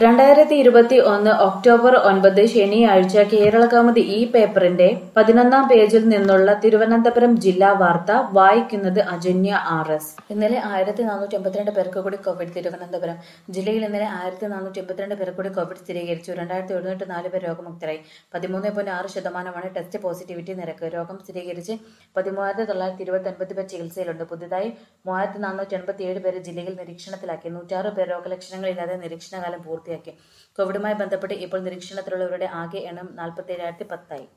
രണ്ടായിരത്തി ഇരുപത്തി ഒന്ന് ഒക്ടോബർ ഒൻപത് ശനിയാഴ്ച കേരളകൗമുദി ഈ പേപ്പറിന്റെ പതിനൊന്നാം പേജിൽ നിന്നുള്ള തിരുവനന്തപുരം ജില്ലാ വാർത്ത വായിക്കുന്നത് അജന്യ ആർ എസ് ഇന്നലെ ആയിരത്തി നാനൂറ്റി എൺപത്തിരണ്ട് പേർക്ക് കൂടി കോവിഡ് തിരുവനന്തപുരം ജില്ലയിൽ ഇന്നലെ ആയിരത്തി നാനൂറ്റി എൺപത്തിരണ്ട് പേർക്ക് കൂടി കോവിഡ് സ്ഥിരീകരിച്ചു രണ്ടായിരത്തി എഴുന്നൂറ്റി നാല് പേർ രോഗമുക്തരായി പതിമൂന്ന് പോയിന്റ് ആറ് ശതമാനമാണ് ടെസ്റ്റ് പോസിറ്റിവിറ്റി നിരക്ക് രോഗം സ്ഥിരീകരിച്ച് പതിമൂവായിരത്തി തൊള്ളായിരത്തി ഇരുപത്തി ഒൻപത് പേർ ചികിത്സയിലുണ്ട് പുതുതായി മൂവായിരത്തി നാനൂറ്റി എൺപത്തി ഏഴ് പേര് ജില്ലയിൽ നിരീക്ഷണത്തിലാക്കി നൂറ്റാറ് പേർ രോഗലക്ഷണങ്ങളില്ലാതെ നിരീക്ഷണകാലം പൂർത്തിയാക്കി കോവിഡുമായി ബന്ധപ്പെട്ട് ഇപ്പോൾ നിരീക്ഷണത്തിലുള്ളവരുടെ ആകെ എണ്ണം നാൽപ്പത്തി ഏഴായിരത്തി പത്തായി